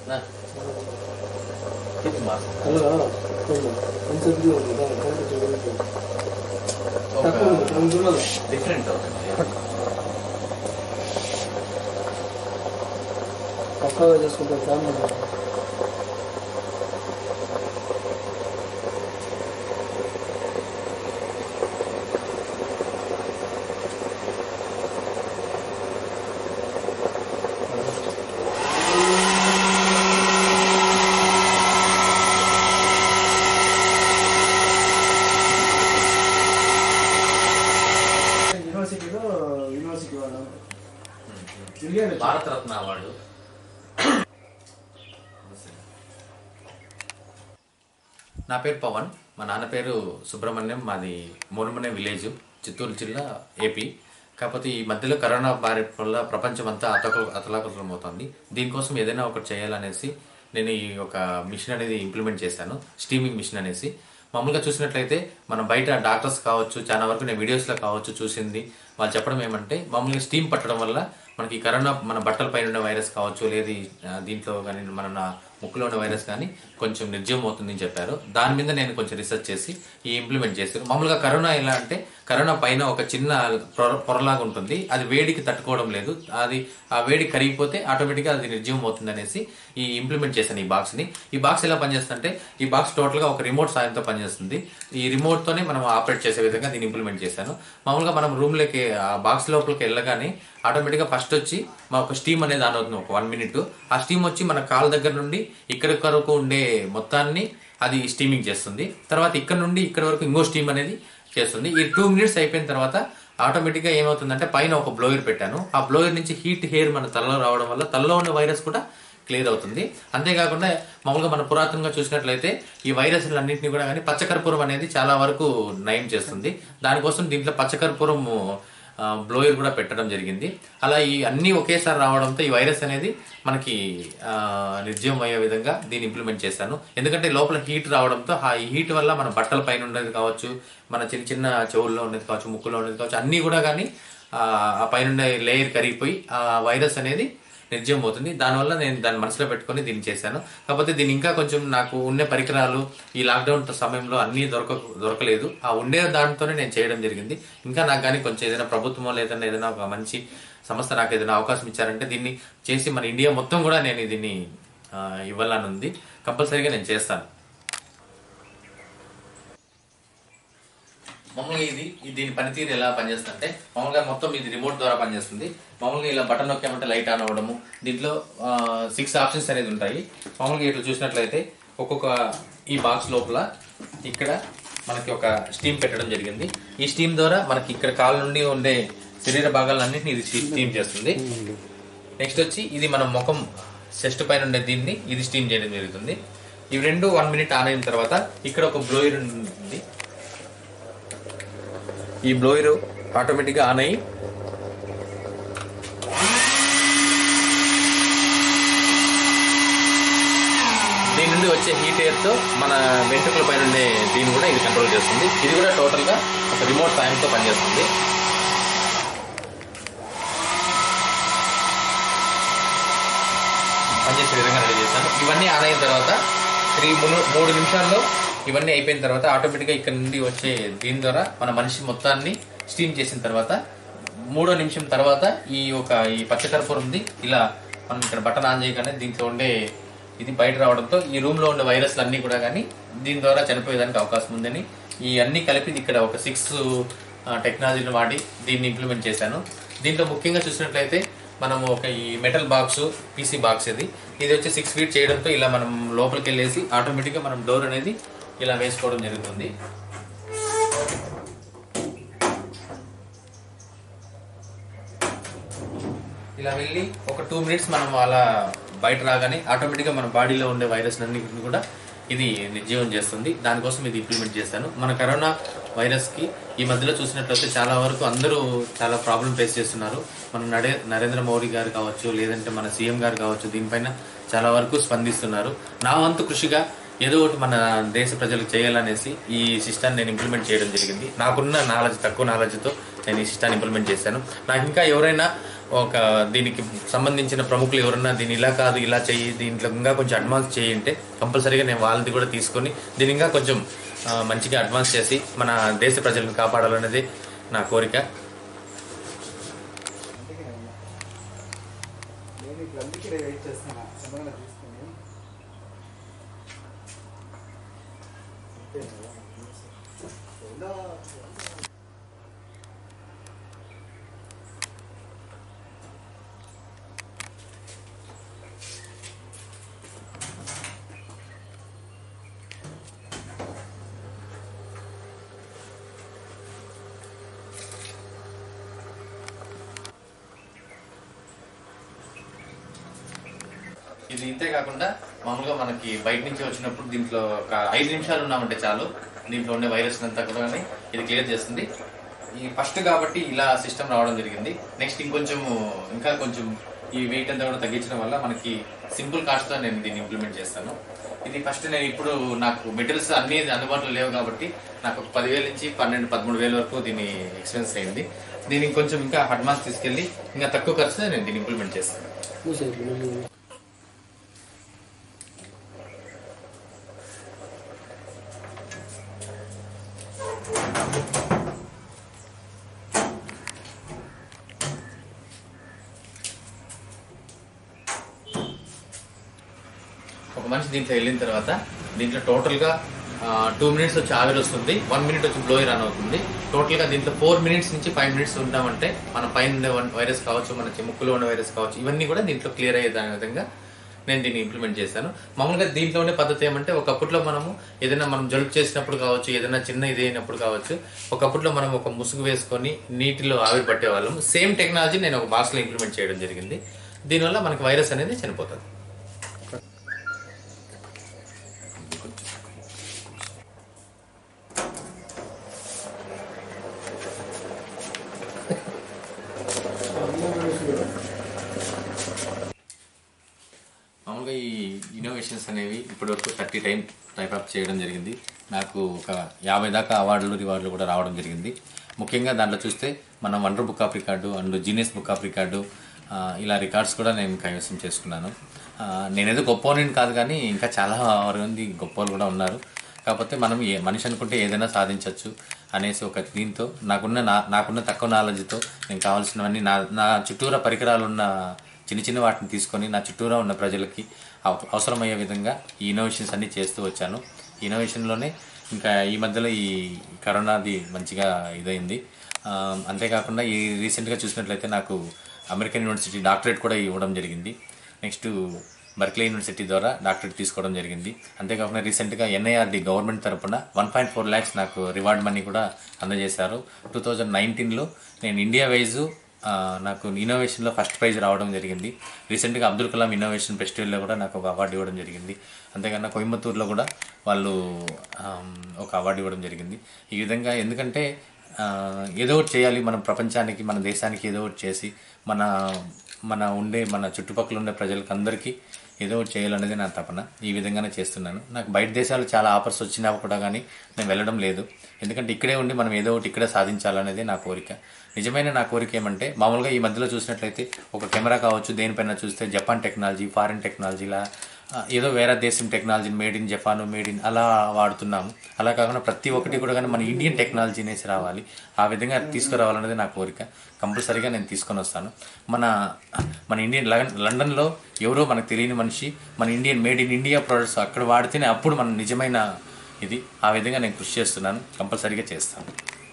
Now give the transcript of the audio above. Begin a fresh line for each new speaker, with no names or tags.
ಕಿತ್ತು ಮಾಸ
ಅಲ್ಲ ಒಂದು ಒಂದ್ಸತಿ ಒಂದು ಕರೆಕ್ಟ್ ತಗೊಂಡು ಒಂದು
ಡಿಫ್ರೆಂಟ್ అవుతుంది
పక్కాగా చేసుకుంటారు ఫ్యామిలీ యూనివర్సిటీలో యూనివర్సిటీ వాళ్ళు తిరిగాను
భారత రత్న అవార్డు నా పేరు పవన్ మా నాన్న పేరు సుబ్రహ్మణ్యం మాది మూలమనే విలేజ్ చిత్తూరు జిల్లా ఏపీ కాకపోతే ఈ మధ్యలో కరోనా బారి వల్ల ప్రపంచం అంతా అతక అతలాకుతలం అవుతుంది దీనికోసం ఏదైనా ఒకటి చేయాలనేసి నేను ఈ ఒక మిషన్ అనేది ఇంప్లిమెంట్ చేశాను స్టీమింగ్ మిషన్ అనేసి మామూలుగా చూసినట్లయితే మనం బయట డాక్టర్స్ కావచ్చు చాలా వరకు నేను వీడియోస్లో కావచ్చు చూసింది వాళ్ళు చెప్పడం ఏమంటే మామూలుగా స్టీమ్ పట్టడం వల్ల మనకి ఈ కరోనా మన బట్టల పైన ఉన్న వైరస్ కావచ్చు లేదు ఆ, దీంట్లో కానీ మన నా ముక్కులో ఉన్న వైరస్ కానీ కొంచెం నిర్జీవం అవుతుందని చెప్పారు దాని మీద నేను కొంచెం రీసెర్చ్ చేసి ఈ ఇంప్లిమెంట్ చేశాను మామూలుగా కరోనా ఎలా అంటే కరోనా పైన ఒక చిన్న పొర పొరలాగా ఉంటుంది అది వేడికి తట్టుకోవడం లేదు అది ఆ వేడి కరిగిపోతే ఆటోమేటిక్గా అది నిర్జీవం అవుతుంది అనేసి ఈ ఇంప్లిమెంట్ చేశాను ఈ బాక్స్ ని ఈ బాక్స్ ఎలా పనిచేస్తుందంటే ఈ బాక్స్ టోటల్ గా ఒక రిమోట్ సాయంతో పనిచేస్తుంది ఈ రిమోట్ తోనే మనం ఆపరేట్ చేసే విధంగా దీన్ని ఇంప్లిమెంట్ చేశాను మామూలుగా మనం రూమ్ లోకి ఆ బాక్స్ లోపలికి వెళ్ళగానే ఆటోమేటిక్ గా ఫస్ట్ వచ్చి మా ఒక స్టీమ్ అనేది ఆన్ అవుతుంది ఒక వన్ మినిట్ ఆ స్టీమ్ వచ్చి మన కాల్ దగ్గర నుండి ఇక్కడి వరకు ఉండే మొత్తాన్ని అది స్టీమింగ్ చేస్తుంది తర్వాత ఇక్కడ నుండి ఇక్కడ వరకు ఇంకో స్టీమ్ అనేది చేస్తుంది ఈ టూ మినిట్స్ అయిపోయిన తర్వాత ఆటోమేటిక్ గా ఏమవుతుందంటే పైన ఒక బ్లోయర్ పెట్టాను ఆ బ్లోయర్ నుంచి హీట్ హెయిర్ మన తలలో రావడం వల్ల తలలో ఉన్న వైరస్ కూడా క్లియర్ అవుతుంది అంతేకాకుండా మామూలుగా మన పురాతనంగా చూసినట్లయితే ఈ వైరస్లన్నింటినీ కూడా కానీ పచ్చకర్పూరం అనేది చాలా వరకు నయం చేస్తుంది దానికోసం దీంట్లో పచ్చకర్పూరం బ్లోయర్ కూడా పెట్టడం జరిగింది అలా ఈ అన్ని ఒకేసారి రావడంతో ఈ వైరస్ అనేది మనకి ఆ, నిర్జీవం అయ్యే విధంగా దీన్ని ఇంప్లిమెంట్ చేశాను ఎందుకంటే లోపల హీట్ రావడంతో ఆ ఈ హీట్ వల్ల మన బట్టల పైన ఉండేది కావచ్చు మన చిన్న చిన్న చెవుల్లో ఉండేది కావచ్చు ముక్కులో ఉండేది కావచ్చు అన్నీ కూడా కానీ ఆ పైన లేయర్ కరిగిపోయి ఆ వైరస్ అనేది నిర్జీవం అవుతుంది దానివల్ల నేను దాన్ని మనసులో పెట్టుకొని దీన్ని చేశాను కాకపోతే దీన్ని ఇంకా కొంచెం నాకు ఉండే పరికరాలు ఈ లాక్డౌన్ సమయంలో అన్నీ దొరక దొరకలేదు ఆ ఉండే దాంతోనే నేను చేయడం జరిగింది ఇంకా నాకు కానీ కొంచెం ఏదైనా ప్రభుత్వమో లేదన్నా ఏదైనా ఒక మంచి సంస్థ నాకు ఏదైనా అవకాశం ఇచ్చారంటే దీన్ని చేసి మన ఇండియా మొత్తం కూడా నేను దీన్ని ఆ, ఇవ్వాలని ఉంది కంపల్సరీగా నేను చేస్తాను మామూలుగా ఇది ఇది దీని పనితీరు ఎలా పనిచేస్తుందంటే మామూలుగా మొత్తం ఇది రిమోట్ ద్వారా పనిచేస్తుంది మామూలుగా ఇలా బటన్ నొక్కామంటే లైట్ ఆన్ అవ్వడము దీంట్లో సిక్స్ ఆప్షన్స్ అనేది ఉంటాయి మామూలుగా ఇట్లా చూసినట్లయితే ఒక్కొక్క ఈ బాక్స్ లోపల ఇక్కడ మనకి ఒక స్టీమ్ పెట్టడం జరిగింది ఈ స్టీమ్ ద్వారా మనకి ఇక్కడ కాళ్ళ నుండి ఉండే శరీర భాగాలన్నింటినీ ఇది స్టీమ్ చేస్తుంది నెక్స్ట్ వచ్చి ఇది మన ముఖం చెస్ట్ పైన ఉండే దీన్ని ఇది స్టీమ్ చేయడం జరుగుతుంది ఇవి రెండు వన్ మినిట్ ఆన్ అయిన తర్వాత ఇక్కడ ఒక బ్లోయర్ ఉంది ఈ బ్లోయర్ ఆటోమేటిక్ గా ఆన్ అయ్యి దీని నుండి వచ్చే హీట్ ఎయిర్ తో మన వెంట్రుకల పైన ఉండే దీన్ని కూడా ఇది కంట్రోల్ చేస్తుంది ఇది కూడా టోటల్ గా ఒక రిమోట్ సాయంతో పనిచేస్తుంది పనిచేసే విధంగా రెడీ చేశాను ఇవన్నీ ఆన్ అయిన తర్వాత త్రీ మూడు- మూడు నిమిషాల్లో ఇవన్నీ అయిపోయిన తర్వాత ఆటోమేటిక్గా ఇక్కడ నుండి వచ్చే దీని ద్వారా మన మనిషి మొత్తాన్ని స్టీమ్ చేసిన తర్వాత మూడో నిమిషం తర్వాత ఈ ఒక ఈ పచ్చకర్పూరంది ఇలా మనం ఇక్కడ బటన్ ఆన్ చేయగానే దీంట్లో ఉండే ఇది బయట రావడంతో ఈ రూమ్ లో ఉండే వైరస్లు అన్ని కూడా కానీ దీని ద్వారా చనిపోయేదానికి అవకాశం ఉందని ఈ అన్ని కలిపి ఇక్కడ ఒక సిక్స్ టెక్నాలజీని వాడి దీన్ని ఇంప్లిమెంట్ చేశాను దీంట్లో ముఖ్యంగా చూసినట్లయితే మనం ఒక ఈ మెటల్ బాక్స్ పీసీ బాక్స్ ఇది ఇది వచ్చి సిక్స్ ఫీట్ చేయడంతో ఇలా మనం లోపలికి వెళ్ళేసి ఆటోమేటిక్గా మనం డోర్ అనేది ఇలా వేసుకోవడం జరుగుతుంది ఇలా వెళ్ళి ఒక టూ మినిట్స్ మనం అలా బయట రాగానే ఆటోమేటిక్గా మన బాడీలో ఉండే వైరస్ అన్నింటిని కూడా ఇది నిర్జీవం చేస్తుంది దానికోసం ఇది ఇంప్లిమెంట్ చేశాను మన కరోనా వైరస్ కి ఈ మధ్యలో చూసినట్లయితే చాలా వరకు అందరూ చాలా ప్రాబ్లం ఫేస్ చేస్తున్నారు మన నడే నరేంద్ర మోడీ గారు కావచ్చు లేదంటే మన సీఎం గారు కావచ్చు దీనిపైన చాలా వరకు స్పందిస్తున్నారు నా వంతు కృషిగా ఏదో ఒకటి మన దేశ ప్రజలకు చేయాలనేసి ఈ సిస్టమ్ నేను ఇంప్లిమెంట్ చేయడం జరిగింది నాకున్న నాలెడ్జ్ తక్కువ నాలెడ్జ్తో నేను ఈ సిస్టాన్ని ఇంప్లిమెంట్ చేశాను నాకు ఇంకా ఎవరైనా ఒక దీనికి సంబంధించిన ప్రముఖులు ఎవరైనా దీన్ని ఇలా కాదు ఇలా చెయ్యి దీంట్లో ఇంకా కొంచెం అడ్వాన్స్ చేయంటే కంపల్సరీగా నేను వాళ్ళది కూడా తీసుకొని దీన్ని ఇంకా కొంచెం ఆ, మంచిగా అడ్వాన్స్ చేసి మన దేశ ప్రజలను కాపాడాలనేది నా కోరిక
అందుకే ఉన్నా. నేను ఇప్పుడు అందుకే వెయిట్ చేస్తున్నా సమయంలో తీసుకుని అంతే కదా. ఎలా
ఇది ఇంతే కాకుండా మామూలుగా మనకి బయట నుంచి వచ్చినప్పుడు దీంట్లో ఒక ఐదు నిమిషాలు ఉన్నామంటే చాలు దీంట్లో ఉండే వైరస్ అంతా కూడా ఇది క్లియర్ చేస్తుంది ఈ ఫస్ట్ కాబట్టి ఇలా సిస్టమ్ రావడం జరిగింది నెక్స్ట్ ఇంకొంచెం ఇంకా కొంచెం ఈ వెయిట్ అంతా కూడా తగ్గించడం వల్ల మనకి సింపుల్ కాస్ట్తో నేను దీన్ని ఇంప్లిమెంట్ చేస్తాను ఇది ఫస్ట్ నేను ఇప్పుడు నాకు మెటీరియల్స్ అన్ని అందుబాటులో లేవు కాబట్టి నాకు ఒక పదివేల నుంచి పన్నెండు పదమూడు వేల వరకు దీని ఎక్స్పెన్స్ అయింది దీనికి కొంచెం ఇంకా అడ్వాన్స్ తీసుకెళ్ళి ఇంకా తక్కువ ఖర్చుతో నేను దీన్ని ఇంప్లిమెంట్ చేస్తాను
మూసే ఇట్లా నువ్వు
ఒక మనిషి దీంట్లో వెళ్ళిన తర్వాత దీంట్లో టోటల్ గా టూ మినిట్స్ వచ్చి ఆవిరి వస్తుంది వన్ మినిట్ వచ్చి బ్లోయర్ రన్ అవుతుంది టోటల్ గా దీంట్లో ఫోర్ మినిట్స్ నుంచి ఫైవ్ మినిట్స్ ఉంటామంటే మన పైన ఉండే వైరస్ కావచ్చు మన చెముక్కులో ఉన్న వైరస్ కావచ్చు ఇవన్నీ కూడా దీంట్లో క్లియర్ అయ్యే దాని విధంగా నేను దీన్ని ఇంప్లిమెంట్ చేశాను మామూలుగా దీంట్లో ఉండే పద్ధతి ఏమంటే ఒకప్పట్లో మనము ఏదైనా మనం జలుబు చేసినప్పుడు కావచ్చు ఏదైనా చిన్న ఇది అయినప్పుడు కావచ్చు ఒకప్పట్లో మనం ఒక ముసుగు వేసుకొని నీటిలో ఆవిరి పట్టేవాళ్ళం సేమ్ టెక్నాలజీ నేను ఒక బాక్స్లో ఇంప్లిమెంట్ చేయడం జరిగింది దీనివల్ల మనకి వైరస్ అనేది చనిపోతుంది మామూలుగా ఈ ఇన్నోవేషన్స్ అనేవి ఇప్పటివరకు థర్టీ టైం టైప్ అప్ చేయడం జరిగింది నాకు ఒక యాభై దాకా అవార్డులు రివార్డులు కూడా రావడం జరిగింది ముఖ్యంగా దాంట్లో చూస్తే మనం wonder book of record and genius book of record ఆ, ఇలా రికార్డ్స్ కూడా నేను కైవసం చేసుకున్నాను ఆ, నేనేదో గొప్పవాడిని కాదు కానీ ఇంకా చాలా మంది గొప్ప వాళ్ళు కూడా ఉన్నారు కాకపోతే మనం ఏ మనిషి అనుకుంటే ఏదైనా సాధించవచ్చు అనేసి ఒక దీంతో నాకున్న నా నాకున్న తక్కువ నాలెడ్జ్తో నేను కావాల్సినవన్నీ నా నా చుట్టూరా పరికరాలు ఉన్న చిన్న చిన్న వాటిని తీసుకొని నా చుట్టూరా ఉన్న ప్రజలకి అవ- అవసరమయ్యే విధంగా ఈ ఇన్నోవేషన్స్ అన్ని చేస్తూ వచ్చాను ఈ ఇన్నోవేషన్లోనే ఇంకా ఈ మధ్యలో ఈ కరోనాది మంచిగా ఇదైంది ఆ, అంతేకాకుండా ఈ రీసెంట్గా చూసినట్లయితే నాకు అమెరికన్ యూనివర్సిటీ డాక్టరేట్ కూడా ఇవ్వడం జరిగింది నెక్స్ట్ బర్క్లీ యూనివర్సిటీ ద్వారా డాక్టరేట్ తీసుకోవడం జరిగింది అంతేకాకుండా రీసెంట్గా ఎన్ఐఆర్డి గవర్నమెంట్ తరపున వన్ పాయింట్ ఫోర్ ల్యాక్స్ నాకు రివార్డ్ మనీ కూడా అందజేశారు టూ థౌజండ్ నైన్టీన్లో నేను ఇండియా వైజు ఆ, నాకు ఇన్నోవేషన్లో ఫస్ట్ ప్రైజ్ రావడం జరిగింది రీసెంట్గా అబ్దుల్ కలాం ఇన్నోవేషన్ ఫెస్టివల్లో కూడా నాకు ఒక అవార్డు ఇవ్వడం జరిగింది అంతేకాకుండా కోయంబత్తూరులో కూడా వాళ్ళు ఆమ్, ఒక అవార్డు ఇవ్వడం జరిగింది ఈ విధంగా ఎందుకంటే ఆ, ఏదో ఒకటి చేయాలి మన ప్రపంచానికి మన దేశానికి ఏదో ఒకటి చేసి మన మన ఉండే మన చుట్టుపక్కల ఉండే ప్రజలకు అందరికీ ఏదో ఒకటి చేయాలనేది నా తపన ఈ విధంగానే చేస్తున్నాను నాకు బయట దేశాలు చాలా ఆఫర్స్ వచ్చినా కూడా కానీ నేను వెళ్ళడం లేదు ఎందుకంటే ఇక్కడే ఉండి మనం ఏదో ఒకటి ఇక్కడే సాధించాలనేది నా కోరిక నిజమైన నా కోరిక ఏమంటే మామూలుగా ఈ మధ్యలో చూసినట్లయితే ఒక కెమెరా కావచ్చు దేనిపైన చూస్తే జపాన్ టెక్నాలజీ ఫారిన్ టెక్నాలజీలా ఆ, ఏదో వేరే దేశం technology made in Japan made in అలా వాడుతున్నాము అలా కాకుండా ప్రతి ఒక్కటి కూడా కానీ మన ఇండియన్ టెక్నాలజీ అనేసి రావాలి ఆ విధంగా తీసుకురావాలనేది నా కోరిక కంపల్సరీగా నేను తీసుకొని వస్తాను మన మన ఇండియన్ లండన్ లండన్లో ఎవరో మనకు తెలియని మనిషి మన Indian made in India products అక్కడ వాడితేనే అప్పుడు మన నిజమైన ఇది ఆ విధంగా నేను కృషి చేస్తున్నాను కంపల్సరీగా చేస్తాను